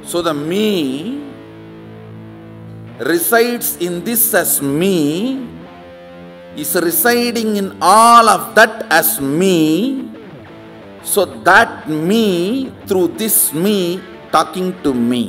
So the me resides in this as me, is residing in all of that as me. So that me, through this me, talking to me.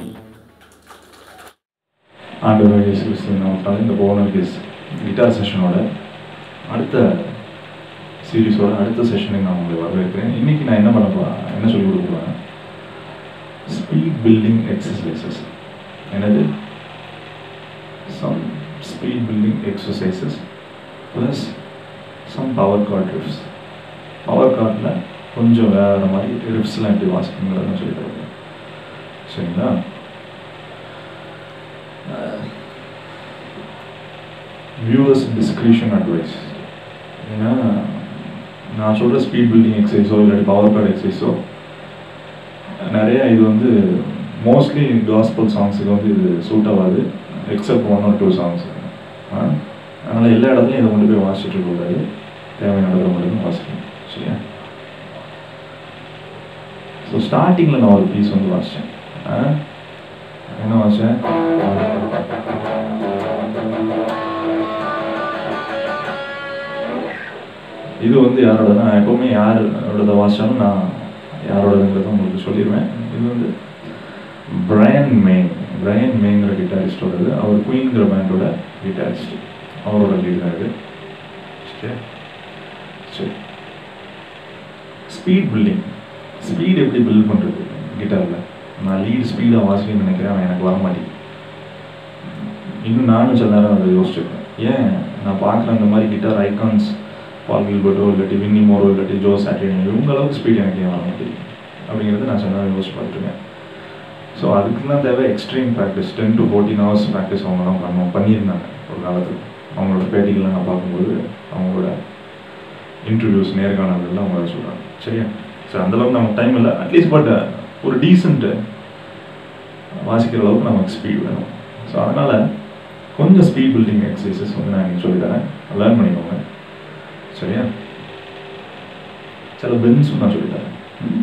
ஆண்டவர் இயேசு கிறிஸ்துவின் நாமத்தால் இந்த boner kiss guitar செஷனோட அடுத்த சீரீஸோட அடுத்த செஷனுக்கு நான் உங்களை வரவேற்கிறேன் இன்னைக்கு நான் என்ன பண்ண போறேன் என்ன சொல்லி கொடுக்க போறேன் ஸ்பீட் பில்டிங் எக்ஸசைசஸ் என்னது some speed building exercises plus some power chord riffs power கார்டில் கொஞ்சம் வேற மாதிரி ரிஃப்ஸ்லாம் எப்படி வாசிக்கணுங்கிறத சொல்லி தருவேன் சரிங்களா வியூவர்ஸ் டிஸ்கிரிஷன் அட்வைஸ் ஏன்னா நான் சொல்கிற ஸ்பீட் பில்டிங் எக்ஸசைஸோ இல்லாட்டி பவர் கார்டு எக்ஸசைஸோ நிறைய இது வந்து மோஸ்ட்லி காஸ்பல் சாங்ஸுக்கு வந்து இது சூட் ஆகாது except one or two songs அதனால் எல்லா இடத்துலையும் இதை கொண்டு போய் வாசிச்சுட்டு இருக்கக்கூடாது தேவையான இடத்துல மட்டும் வாசிக்கணும் சரியா ஸோ ஸ்டார்டிங்கில் நான் ஒரு பீஸ் வந்து வாசித்தேன் என்ன வாசித்தேன் இது வந்து யாரோடனா எப்பவுமே யாரோட வாசிச்சாலும் நான் யாரோடதுங்கிறத உங்களுக்கு சொல்லிடுவேன் இது வந்து பிரையன் மெயின் பிரையன் மெயிங்கிற கிட்டாரிஸ்டோடது அவர் குயின்கிற பேண்டோட கிட்டாரிஸ்ட் அவரோட லீட் தான் இது சரி சரி ஸ்பீட் பில்டிங் ஸ்பீட் எப்படி பில்ட் பண்ணுறது கிட்டாரில் நான் லீட் ஸ்பீடாக வாசிக்கணும்னு நினைக்கிறேன் அவன் எனக்கு வர மாட்டேங்குது இன்னும் நானும் சில நேரம் அதை யோசிச்சிருக்கேன் ஏன் நான் பார்க்குற அந்த மாதிரி கிட்டார் ஐகான்ஸ் பால் கில்பர்ட்டோ இல்லாட்டி வின்னி மோரோ இல்லாட்டி ஜோ சாட்டினோ இவங்க அளவுக்கு ஸ்பீட் எனக்கு ஏன் வர மாட்டேங்குது அப்படிங்கிறது நான் சில நேரம் யோசிச்சு பார்த்துருக்கேன் ஸோ அதுக்குலாம் தேவை extreme practice ten to fourteen hours practice அவங்கலாம் பண்ணுவோம் பண்ணியிருந்தாங்க ஒரு காலத்துக்கு அவங்களோட பேட்டிகள்லாம் நான் பார்க்கும்போது அவங்களோட இன்டர்வியூஸ் நேர்காணல்கள்லாம் அவங்க சொல்கிறாங்க சரியா ஸோ அந்தளவுக்கு நமக்கு டைம் இல்லை அட்லீஸ்ட் பட் ஒரு டீசென்ட்டு வாசிக்கிற அளவுக்கு நமக்கு ஸ்பீட் வேணும் ஸோ அதனால் கொஞ்சம் ஸ்பீட் பில்டிங் எக்ஸசைசஸ் வந்து நான் எனக்கு சொல்லித்தரேன் லேர்ன் பண்ணிக்கோங்க சரியா சில பென்ஸும் நான் சொல்லித்தரேன்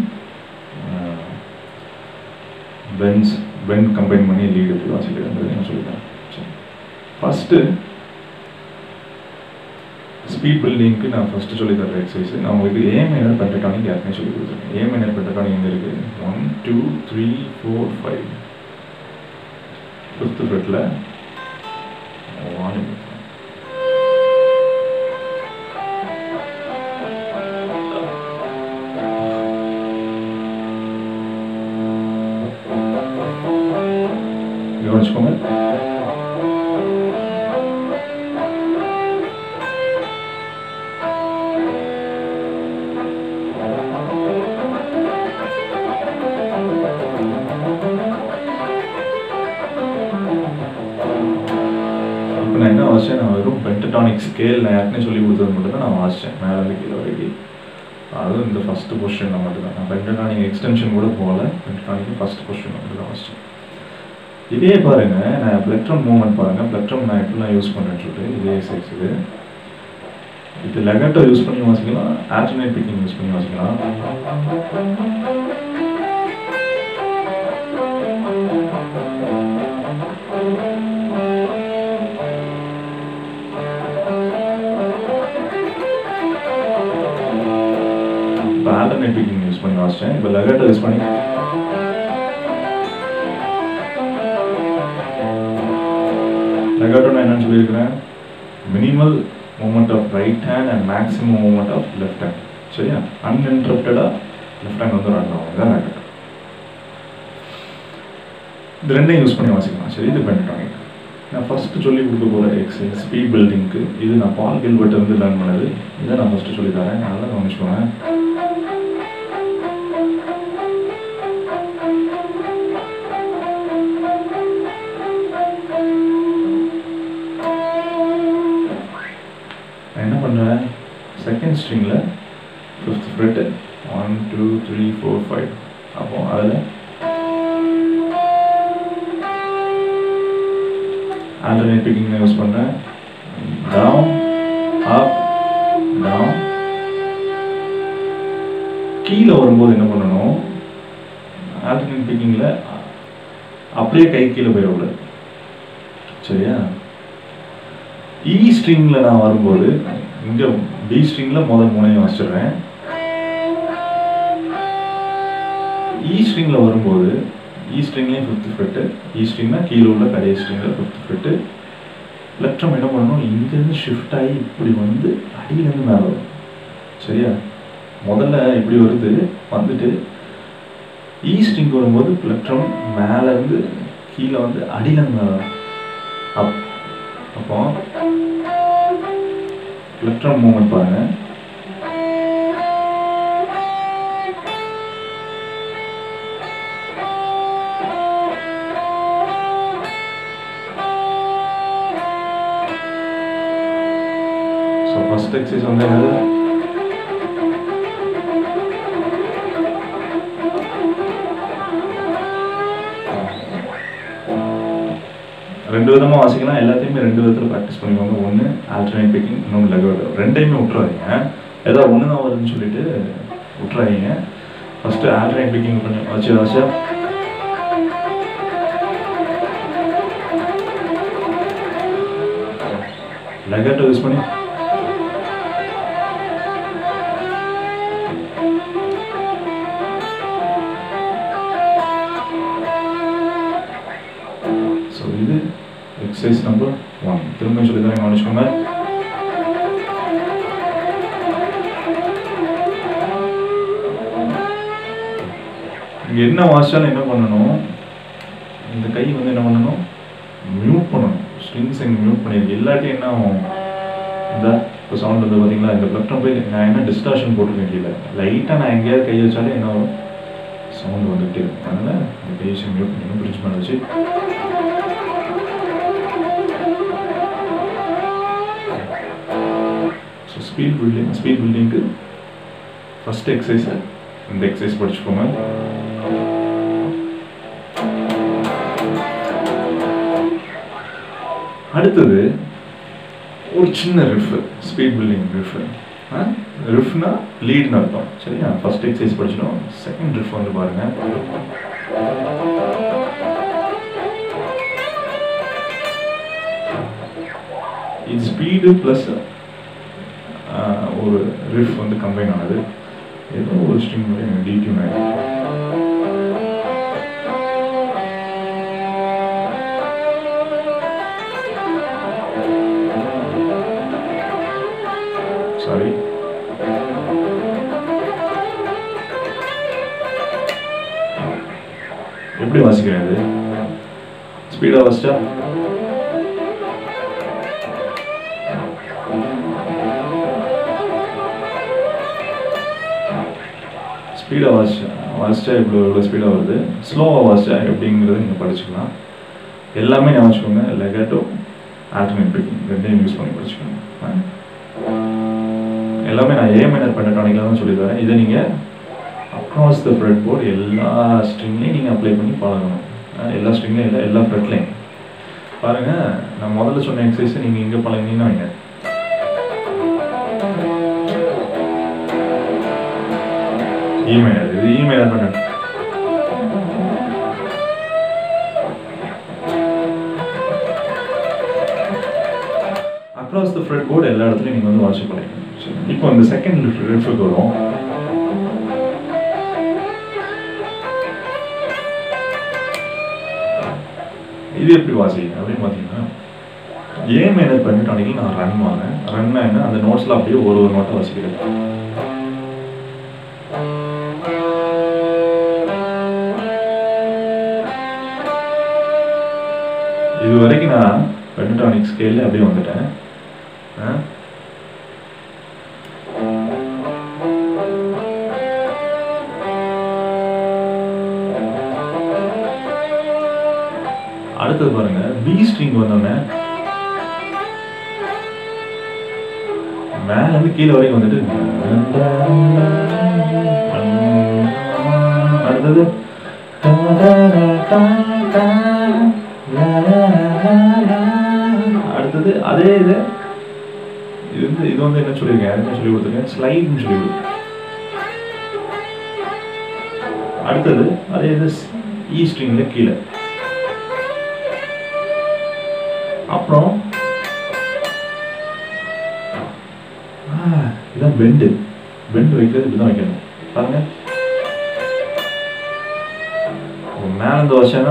பென்ஸ் பென் கம்பைன் பண்ணி லீடு எப்படி வாசிக்கிறேங்கிறது நான் சொல்லித்தரேன் சரி ஃபஸ்ட்டு ஸ்பீட் பில்டிங்க்கு நான் ஃபஸ்ட்டு சொல்லி தர எக்ஸசைஸ் நான் உங்களுக்கு ஏ மைனர் பென்டகானிக் ஏற்கனவே சொல்லி கொடுத்துருக்கேன் ஏ மைனர் பென்டகானிக் எங்கே இருக்குது one two three four five fifth ஃபிட்டில் ஒன் கவனிச்சுக்கோங்க இப்போ நான் என்ன வாசிச்சேன் நான் வெறும் பென்டடானிக் ஸ்கேல் நான் யாருக்குனே சொல்லி கொடுத்தது மட்டும் தான் நான் வாசித்தேன் மேலேருந்து கீழே வரைக்கும் அதுவும் இந்த ஃபஸ்ட்டு பொசிஷனில் மட்டும் தான் நான் பென்டடானிக் எக்ஸ்டென்ஷன் கூட போகல பென்டடானிக் ஃபஸ்ட் பொசிஷன் மட்டும் தான் வாசித்தேன் இதே பாருங்க நான் பிளக்ட்ரம் மூவ்மெண்ட் பாருங்க பிளக்ட்ரம் நான் எப்படிலாம் யூஸ் பண்ணுறேன்னு சொல்லிட்டு இதே சைஸ் இது இது லெகட்டோ யூஸ் பண்ணி வாசிக்கலாம் ஆல்டர்னேட் பிக்கிங் யூஸ் பண்ணி வாசிக்கலாம் இப்போ ஆல்டர்னேட் பிக்கிங் யூஸ் பண்ணி வாசித்தேன் இப்போ லெகட்டோ யூஸ் பண்ணி லெகட்டோ நான் என்னன்னு சொல்லியிருக்கிறேன் minimal movement of right hand and maximum movement of left hand சரியா அன்இன்டரப்டடாக லெஃப்ட் ஹேண்ட் வந்து ரன் ஆகும் இதான் லெகட்டோ இது ரெண்டையும் யூஸ் பண்ணி வாசிக்கலாம் சரி இது பண்ணிட்டாங்க நான் ஃபஸ்ட்டு சொல்லி கொடுக்க போகிற எக்ஸசைஸ் ஸ்பீட் பில்டிங்க்கு இது நான் பால் கில்பர்ட் வந்து லேர்ன் பண்ணது இதை நான் ஃபஸ்ட்டு சொல்லி தரேன் நல்லா கவனிச்சுக்கோங்க நான் என்ன பண்ணுவேன் செகண்ட் ஸ்ட்ரிங்கில் fifth fret one two three four five அப்போ அதில் ஆல்டர்னேட் பிக்கிங் யூஸ் பண்ணுறேன் டவுன் அப் டவுன் கீழே வரும்போது என்ன பண்ணணும் ஆல்டர்னேட் பிக்கிங்கில் அப்படியே கை கீழே போயிடக்கூடாது சரியா இ ஸ்ட்ரிங்ல நான் வரும்போது இங்க பி ஸ்ட்ரிங்ல முதல் மூணையும் வச்சிடுறேன் இ ஸ்ட்ரிங்ல வரும்போது இ ஸ்ட்ரிங்லேயும் ஃபிஃப்த் ஃபிட்டு இ ஸ்ட்ரிங்னா கீழே உள்ள கடைசி ஸ்ட்ரிங்கில் ஃபிஃப்த் ஃபிட்டு லெஃப்ட் என்ன பண்ணணும் இங்கேருந்து ஷிஃப்ட் ஆகி இப்படி வந்து அடியிலேருந்து மேலே வரும் சரியா முதல்ல இப்படி வருது வந்துட்டு ஈ ஸ்ட்ரிங் வரும்போது பிளக்ட்ரம் மேலேருந்து கீழே வந்து அடியிலேருந்து மேலே வரும் அப் அப்போ பிளக்ட்ரம் மூமெண்ட் பாருங்க ஸோ ஃபர்ஸ்ட் எக்ஸசைஸ் வந்து என்னது ரெண்டு விதமாக வாசிக்கலாம் எல்லாத்தையுமே ரெண்டு விதத்தில் ப்ராக்டிஸ் பண்ணிக்கோங்க ஒன்று ஆல்டர்னேட் பிக்கிங் இன்னொன்று லெகோட ரெண்டையுமே விட்டுறாதீங்க ஏதோ ஒன்று தான் வருதுன்னு சொல்லிட்டு விட்டுறாதீங்க ஃபஸ்ட்டு ஆல்டர்னேட் பிக்கிங் பண்ணி வச்சு வச்சா லெகட்டை யூஸ் பண்ணி ஸோ இது எக்ஸசைஸ் நம்பர் ஒன் திரும்ப சொல்லி தரேன் கவனிச்சுக்கோங்க இங்கே என்ன வாசிச்சாலும் என்ன பண்ணணும் இந்த கை வந்து என்ன பண்ணணும் மியூட் பண்ணணும் ஸ்ட்ரிங்ஸ் இங்கே மியூட் பண்ணியிருக்கு இல்லாட்டி என்ன ஆகும் இந்த இப்போ சவுண்ட் வந்து பார்த்தீங்களா இந்த பிளக்டம் போய் நான் என்ன டிஸ்டார்ஷன் போட்டிருக்கேன் கீழே லைட்டாக நான் எங்கேயாவது கை வச்சாலே என்ன வரும் சவுண்ட் வந்துகிட்டே இருக்கும் அதனால் இந்த கை வச்சு மியூட் பண்ணி பிரிட்ஜ் பண்ண வச்சு ஸோ ஸ்பீட் பில்டிங் ஸ்பீட் பில்டிங்க்கு ஃபஸ்ட் எக்ஸசைஸை இந்த எக்ஸசைஸ் படிச்சுக்கோங்க அடுத்தது ஒரு சின்ன ரிஃப் ஸ்பீட் பில்டிங் ரிஃப் ரிஃப்னா லீட்னு அர்த்தம் சரியா ஃபர்ஸ்ட் எக்ஸசைஸ் படிச்சிடும் செகண்ட் ரிஃப் வந்து பாருங்க இது ஸ்பீடு ப்ளஸ் ஒரு ரிஃப் வந்து கம்பைன் ஆனது ஏதோ ஒரு ஸ்ட்ரிங் மாதிரி டிடியூன் ஆகிடும் சாரி எப்படி வாசிக்கிறேன் இது ஸ்பீடாக வாசிச்சா ஸ்பீடாக வாசிச்சா வாசிச்சா இவ்வளோ இவ்வளோ ஸ்பீடாக வருது ஸ்லோவாக வாசிச்சா எப்படிங்கிறத நீங்கள் படிச்சுக்கலாம் எல்லாமே ஞாபகம் வச்சுக்கோங்க லெகட்டோ ஆல்டர்னேட் பிக்கிங் ரெண்டையும் யூஸ் பண்ணி படிச்சுக்கோங்க ஆ? எல்லாமே நான் ஏ மைனர் பென்டடானிக்கில் தான் சொல்லி தரேன் இதை நீங்கள் அக்ராஸ் த ஃப்ரெட் போர்டு எல்லா ஸ்ட்ரிங்லையும் நீங்கள் அப்ளை பண்ணி பழகணும் அஹ் எல்லா ஸ்ட்ரிங்லையும் இல்லை எல்லா ஃப்ரெட்லையும் பாருங்கள் நான் முதல்ல சொன்ன எக்ஸசைஸை நீங்கள் இங்கே பழகினீங்கன்னா வைங்க இ மைனர் இது E minor pentatonic across the fret board எல்லா இடத்துலையும் நீங்கள் வந்து வாட்ச் பண்ணிக்கணும் சரி. இப்போ இந்த செகண்ட் ரிஃப்க்கு வரும் இது எப்படி வாசிங்க அப்படின்னு பார்த்தீங்கன்னா ஏ மைனர் பண்ணிட்டு அன்னைக்கு நான் ரன் வாங்க ரன் என்ன அந்த நோட்ஸில் அப்படியே ஒரு ஒரு நோட்டை வாசிக்கிறேன் இது வரைக்கும் நான் பென்டடானிக் ஸ்கேல்ல அப்படியே வந்துட்டேன் ஆ? அடுத்தது பாருங்க பி ஸ்ட்ரிங் வந்தோடனே மேல இருந்து கீழே வரைக்கும் வந்துட்டு அடுத்தது அடுத்தது அதே இது இது வந்து இது வந்து என்ன சொல்லியிருக்கேன் என்ன சொல்லி கொடுத்துருக்கேன் ஸ்லைட்னு சொல்லி கொடுத்துருக்கேன் அடுத்தது அதே இது இ ஸ்ட்ரிங்ல கீழே அப்புறம் ஆ, இதான் பெண்டு பெண்டு வைக்கிறது இப்படிதான் வைக்கணும் பாருங்க அப்ப மேல இந்த வச்சேன்னா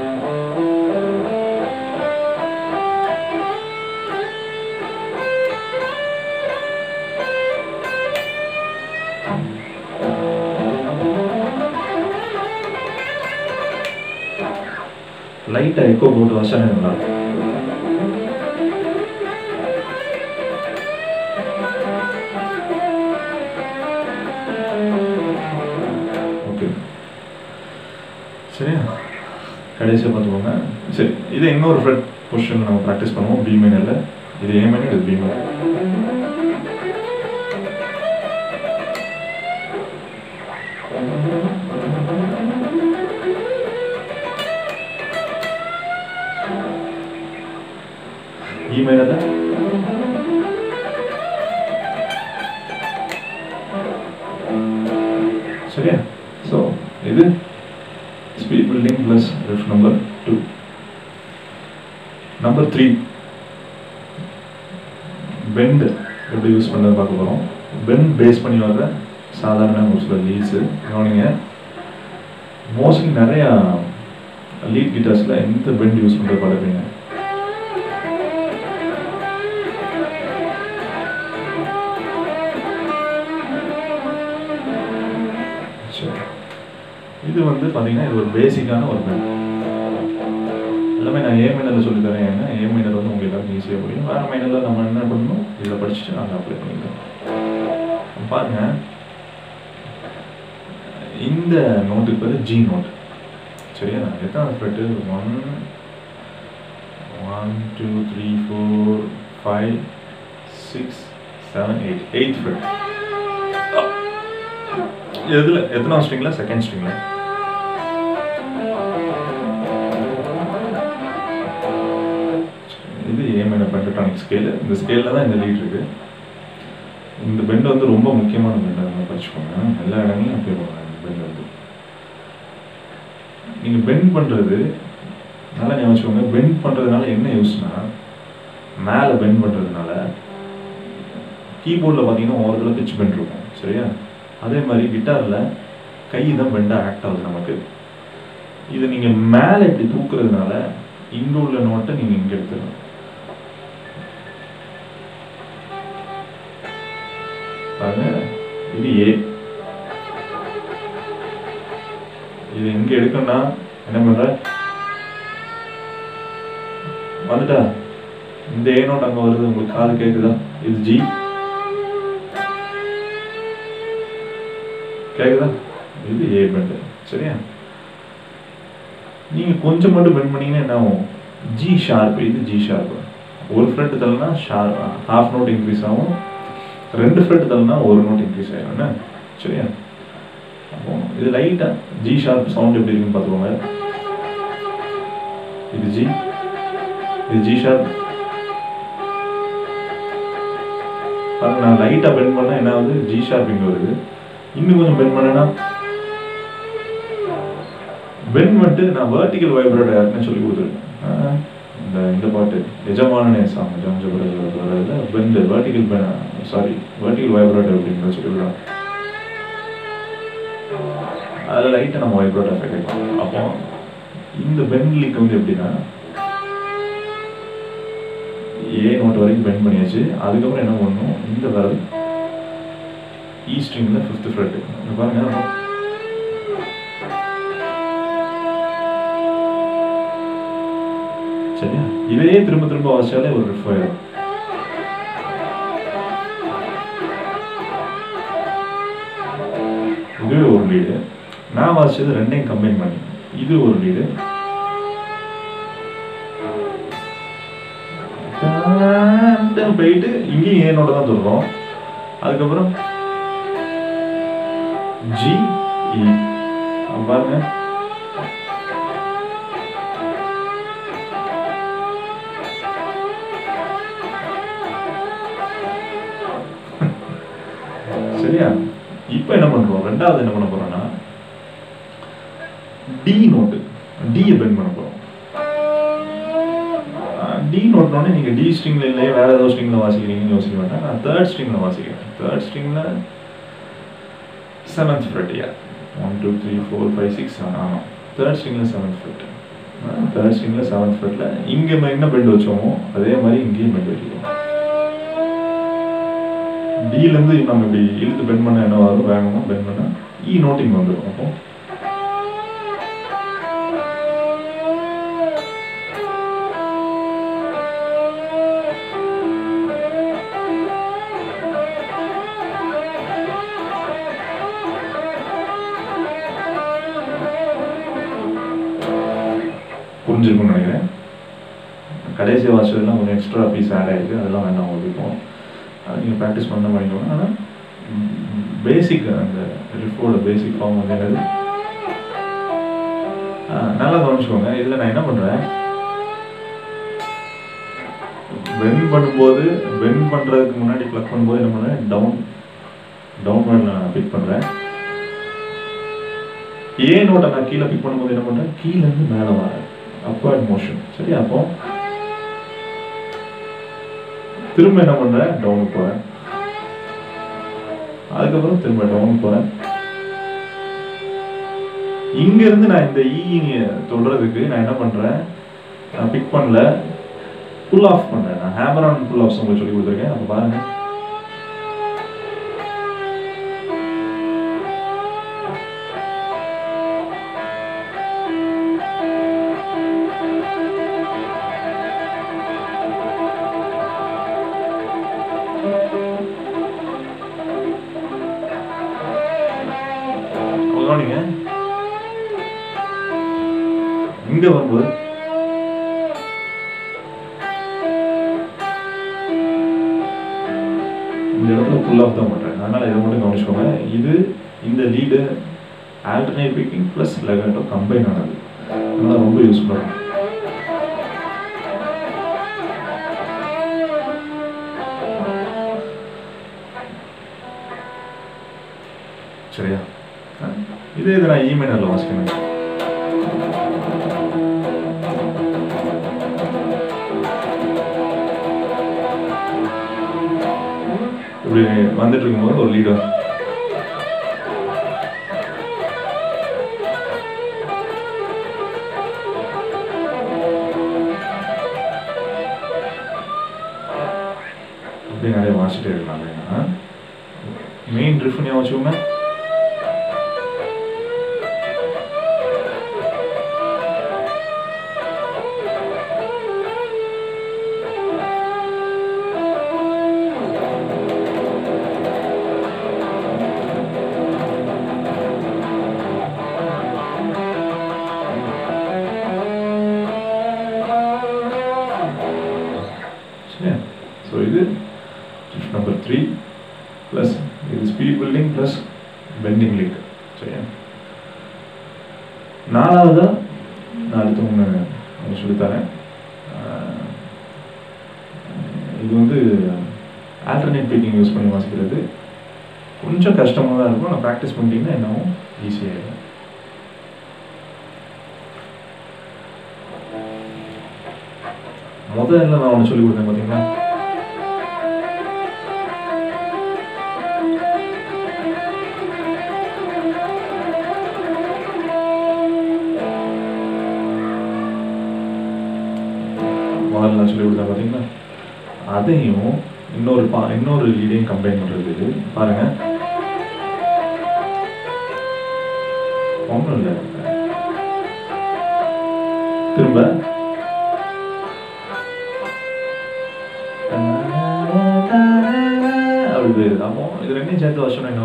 லைட்டா எக்கோ போட்டு வச்சானே நல்லா இருக்கும். ஓகே சரியா கடைசியாக பார்த்துக்கோங்க சரி இதை இன்னொரு ஃப்ரெட் பொசிஷன் நம்ம ப்ராக்டிஸ் பண்ணுவோம் பி மைனரில் இது ஏ மைனர் இது பி மைனர் இ மைனரில் சரியா ஸோ இது speed building plus riff number two number three bend எப்படி யூஸ் பண்ணுறது பார்க்க போகிறோம் பெண்ட் பேஸ் பண்ணி வர்ற சாதாரண ஒரு சில லீட்ஸு கவனிங்க மோஸ்ட்லி நிறையா லீட் கிட்டார்ஸில் எந்த பெண்ட் யூஸ் பண்ணுறது பார்க்குறீங்க சரி இது வந்து பார்த்தீங்கன்னா இது ஒரு பேசிக்கான ஒரு பெண்ட் எல்லாமே நான் ஏ மைனரில் சொல்லி தரேன் ஏன்னா ஏ மைனர் வந்து உங்களுக்கு எல்லாருக்கும் ஈஸியாக புரியும் வேறு மைனரில் நம்ம என்ன பண்ணணும் இதில் படிச்சுட்டு நாங்கள் அப்ளை பண்ணிக்கலாம் பாருங்க இந்த நோட்டுக்கு பேர் ஜி நோட் சரியா எத்தனை fret one one two three four five six seven eight eight fret எதுல எத்தனாவது ஸ்ட்ரிங்ல செகண்ட் ஸ்ட்ரிங்ல இது ஏ மைனர் பென்டடானிக் ஸ்கேல் இந்த ஸ்கேலில் தான் இந்த லீட் இருக்கு இந்த பெண்ட் வந்து ரொம்ப முக்கியமான பெண்ட் நம்ம படிச்சுக்கோங்க எல்லா இடங்களையும் அப்ளை பண்ணுவாங்க இந்த பெண்ட் வந்து நீங்கள் பெண்ட் பண்ணுறது நல்லா ஞாபகம் வச்சுக்கோங்க பெண்ட் பண்ணுறதுனால என்ன யூஸ்னா மேலே பெண்ட் பண்ணுறதுனால கீபோர்டில் பார்த்தீங்கன்னா ஓரத்தில் பிச் பெண்ட் இருக்கும் சரியா அதே மாதிரி கிட்டாரில் கை தான் பெண்டாக ஆக்ட் ஆகுது நமக்கு இது நீங்கள் மேலே இப்படி தூக்குறதுனால இங்கே உள்ள நோட்டை நீங்கள் இங்கே எடுத்துடலாம் பாருங்க இது ஏ இது எங்க எடுக்கணும்னா என்ன பண்ற வந்துட்டா இந்த ஏ நோட் அங்க வருது உங்களுக்கு காது கேக்குதா இது ஜி கேக்குதா இது ஏ பெண்ட் சரியா நீங்க கொஞ்சம் மட்டும் பெண்ட் பண்ணீங்கன்னா என்ன ஆகும் ஜி ஷார்ப் இது ஜி ஷார்ப் ஒரு ஃப்ரெட் தள்ளனா ஷார்ப் ஹாஃப் நோட் இன்க்ரீஸ் ஆகும் ரெண்டு ஃப்ரெட் தள்ளனா ஒரு நோட் இன்க்ரீஸ் ஆயிடும் என்ன சரியா அப்போ இது லைட்டா ஜி ஷார்ப் சவுண்ட் எப்படி இருக்குன்னு பார்த்துக்கோங்க இது ஜி இது ஜி ஷார்ப் பாருங்க நான் லைட்டா பெண்ட் பண்ணா என்ன ஆகுது ஜி ஷார்ப் இங்க வருது இன்னும் கொஞ்சம் பெண்ட் பண்ணேன்னா பெண்ட் மட்டும் நான் வெர்டிகல் வைப்ரேட் யாருக்குன்னு சொல்லி கொடுத்துருக்கேன் ஆஹ், இந்த இந்த பாட்டு எஜமான சாங் ஜாம்ஜபுரத்தில் bend vertical sorry vertical vibrate அப்படிங்கிற சொல்லி விடுறாங்க அதில் லைட்டாக நம்ம வைப்ரேட் எஃபெக்ட் இருக்கும் அப்போ இந்த பெண்ட் லீக் வந்து எப்படின்னா ஏ நோட் வரைக்கும் பெண்ட் பண்ணியாச்சு அதுக்கப்புறம் என்ன பண்ணணும் இந்த விரல் ஈ ஸ்ட்ரிங்கில் ஃபிஃப்த் ஃப்ரெட் இங்க பாருங்க நம்ம சரியா இதையே திரும்ப திரும்ப வாசிச்சாலே ஒரு ரிஃப் ஆயிடும் இதுவே ஒரு லீடு நான் வாசிச்சது ரெண்டையும் கம்பைன் பண்ணி இது ஒரு லீடு போயிட்டு இங்கேயும் ஏனோட தான் சொல்றோம் அதுக்கப்புறம் ஜி இ பாருங்க சரியா இப்போ என்ன பண்றோம் ரெண்டாவது என்ன பண்ண போறோம்னா டி நோட்டு டியை பெண்ட் பண்ண போறோம் டி நோட்னோடனே நீங்கள் டி ஸ்ட்ரிங்கில் இல்லையே வேற ஏதோ ஸ்ட்ரிங்கில் வாசிக்கிறீங்கன்னு யோசிக்க மாட்டேன் நான் தேர்ட் ஸ்ட்ரிங்கில் வாசிக்கிறேன் தேர்ட் ஸ்ட்ரிங்கில் செவன்த் ஃப்ரெட்டியா one two three four five six seven ஆமாம் தேர்ட் ஸ்ட்ரிங்கில் செவன்த் ஃப்ரெட் தேர்ட் ஸ்ட்ரிங்கில் செவன்த் ஃப்ரெட்டில் இங்கே என்ன பெண்ட் வச்சோமோ அதே மாதிரி இங்கேயும் பெண்ட் வைக்கிறோம் டிலேருந்து நம்ம இப்படி இழுத்து பெண்ட் பண்ண என்ன வரும் வேகமாக பெண்ட் பண்ண இ நோட்டிங் வந்துடும் அப்போ புரிஞ்சிருக்கும்னு நினைக்கிறேன் கடைசி வாசல்லாம் கொஞ்சம் எக்ஸ்ட்ரா பீஸ் ஆட் ஆகிருக்கு அதெல்லாம் வேண்டாம் உங்களுக்கு இப்போ அது நீங்கள் ப்ராக்டிஸ் பண்ண பண்ணிக்கோங்க ஆனால் பேசிக் அந்த ரிஃபோட பேசிக் ஃபார்ம் வந்து என்னது ஆ, நல்லா கவனிச்சுக்கோங்க இதில் நான் என்ன பண்ணுறேன் பெண்ட் பண்ணும்போது பெண்ட் பண்ணுறதுக்கு முன்னாடி ப்ளக் பண்ணும்போது என்ன பண்ணுறேன் டவுன் டவுன் நான் பிக் பண்ணுறேன் ஏ நோட்டை நான் கீழே பிக் பண்ணும்போது என்ன பண்ணுறேன் கீழேருந்து மேலே வரேன் அப்வர்ட் மோஷன் சரி அப்போ திரும்ப என்ன பண்றேன் டவுனுக்கு போறேன் அதுக்கப்புறம் திரும்ப டவுனுக்கு போறேன் இங்க இருந்து நான் இந்த ஈ தொடுறதுக்கு நான் என்ன பண்றேன் நான் பிக் பண்ணல புல் ஆஃப் பண்றேன் நான் ஹேமர் ஆன் புல் ஆஃப்ஸ் உங்களுக்கு சொல்லி கொடுத்துருக்கேன் அப்ப பாருங்க கவனிங்க இங்க வரும்போது இந்த இடத்துல ஃபுல் ஆஃப் தான் பண்றேன் அதனால இதை மட்டும் கவனிச்சுக்கோங்க இது இந்த lead alternate picking plus legato combine ஆனது அதனால ரொம்ப யூஸ்ஃபுல்லாக இருக்கும் சரியா ஆ, இதே இது நான் இமெயிலில் வாசிக்கணும் இப்படி வந்துட்டு இருக்கும்போது ஒரு லீடர் அப்படி நிறைய வாசிட்டே இருக்கலாம் மெயின் ட்ரிஃப் ஞாபகம் வச்சுக்கோங்க சரியா ஸோ இது டிப் நம்பர் த்ரீ ப்ளஸ் இது speed building plus bending link சரியா நாலாவதா நான் அடுத்து ஒன்று ஒன்று சொல்லித்தரேன் ஆஹ் இது வந்து ஆல்டர்னேட் பீக்கிங் யூஸ் பண்ணி வாசிக்கிறது கொஞ்சம் கஷ்டமாக தான் இருக்கும் ஆனால் ப்ராக்டிஸ் பண்ணிட்டீங்கன்னா என்னவும் ஈஸியாகிடும் முதல்ல நான் ஒன்று சொல்லி கொடுத்தேன் பார்த்தீங்களா முதல்ல நான் சொல்லி கொடுத்தேன் பார்த்தீங்களா அதையும் இன்னொரு பா இன்னொரு லீடையும் கம்பைன் பண்ணுறது பாருங்க ஒன்றும் இல்லை திரும்ப அப்படி போயிருது அப்போ இது ரெண்டையும் சேர்த்து வருஷம் என்ன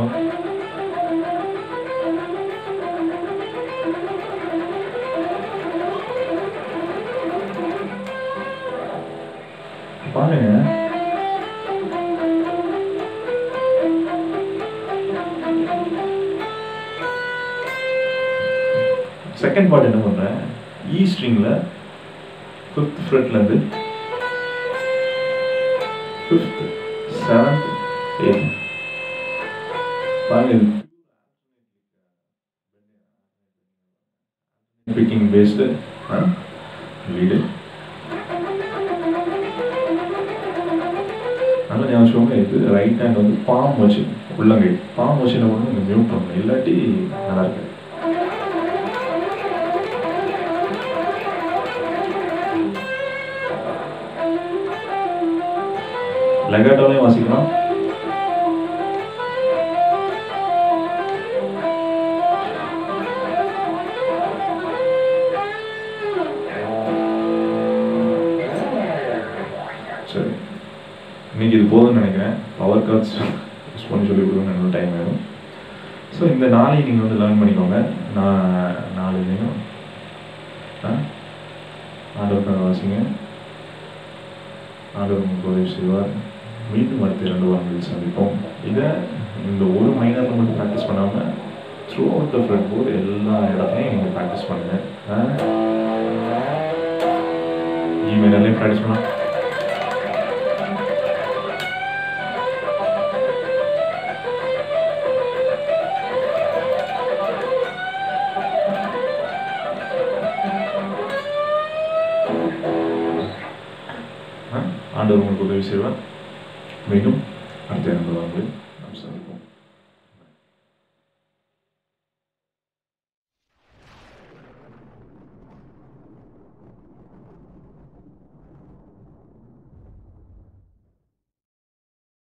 பாருங்க செகண்ட் பார்ட் என்ன பண்றேன் இ ஸ்ட்ரிங்ல ஃபிஃப்த் ஃப்ரெட்ல இருந்து ஃபிஃப்த் செவன்த் எயித் பாருங்க பிக்கிங் பேஸ்டு லீடு ஞாபகம் வச்சுக்கோங்க இது ரைட் ஹேண்ட் வந்து பாம் வச்சு உள்ளங்கை பாம் வச்சு என்ன பண்ணணும் நீங்கள் மியூட் பண்ணணும் இல்லாட்டி நல்லா இருக்காது லெகாட்டோலையும் வாசிக்கலாம் சரி இன்னைக்கு இது போதும்னு நினைக்கிறேன் பவர் கார்ட்ஸ் யூஸ் பண்ணி சொல்லி கொடுக்கணும் எனக்கு டைம் வேணும் ஸோ இந்த நாளையும் நீங்கள் வந்து லேர்ன் பண்ணிக்கோங்க நான் நாளையும் ஆ ஆண்டவருக்காக வாசிங்க ஆண்டவர் உங்களுக்கு உதவி செய்வார் மீண்டும் அடுத்த இரண்டு வாரங்களில் சந்திப்போம் இதை இந்த ஒரு மைனரில் மட்டும் ப்ராக்டிஸ் பண்ணாமல் throughout the fret board எல்லா இடத்துலையும் நீங்கள் ப்ராக்டிஸ் பண்ணுங்கள் இமெயிலையும் ப்ராக்டிஸ் பண்ணலாம் ஆண்டவர் உங்களுக்கு உதவி செய்வார் மீண்டும் அடுத்த இரண்டு வாரங்களில் நாம் சந்திப்போம்